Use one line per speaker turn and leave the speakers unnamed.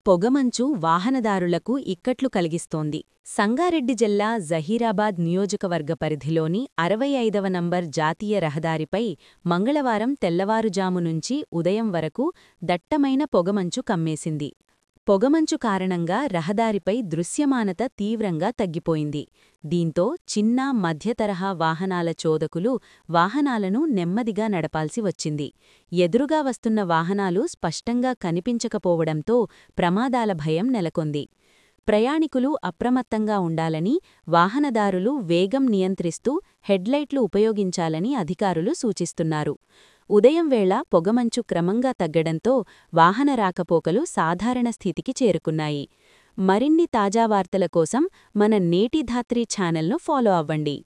పొగమంచు వాహనదారులకు ఇక్కట్లు కలిగిస్తోంది సంగారెడ్డి జిల్లా జహీరాబాద్ నియోజకవర్గ పరిధిలోని అరవై ఐదవ నంబర్ జాతీయ రహదారిపై మంగళవారం తెల్లవారుజాము నుంచి ఉదయం వరకు దట్టమైన పొగమంచు కమ్మేసింది పొగమంచు కారణంగా రహదారిపై దృశ్యమానత తీవ్రంగా తగ్గిపోయింది దీంతో చిన్న మధ్యతరహా వాహనాల చోదకులు వాహనాలను నెమ్మదిగా నడపాల్సి వచ్చింది ఎదురుగా వస్తున్న వాహనాలు స్పష్టంగా కనిపించకపోవడంతో ప్రమాదాల భయం నెలకొంది ప్రయాణికులు అప్రమత్తంగా ఉండాలని వాహనదారులు వేగం నియంత్రిస్తూ హెడ్లైట్లు ఉపయోగించాలని అధికారులు సూచిస్తున్నారు ఉదయం వేళ పొగమంచు క్రమంగా తగ్గడంతో వాహన రాకపోకలు సాధారణ స్థితికి చేరుకున్నాయి మరిన్ని తాజా వార్తల కోసం మన నేటి ధాత్రి ఛానల్ను ఫాలో అవ్వండి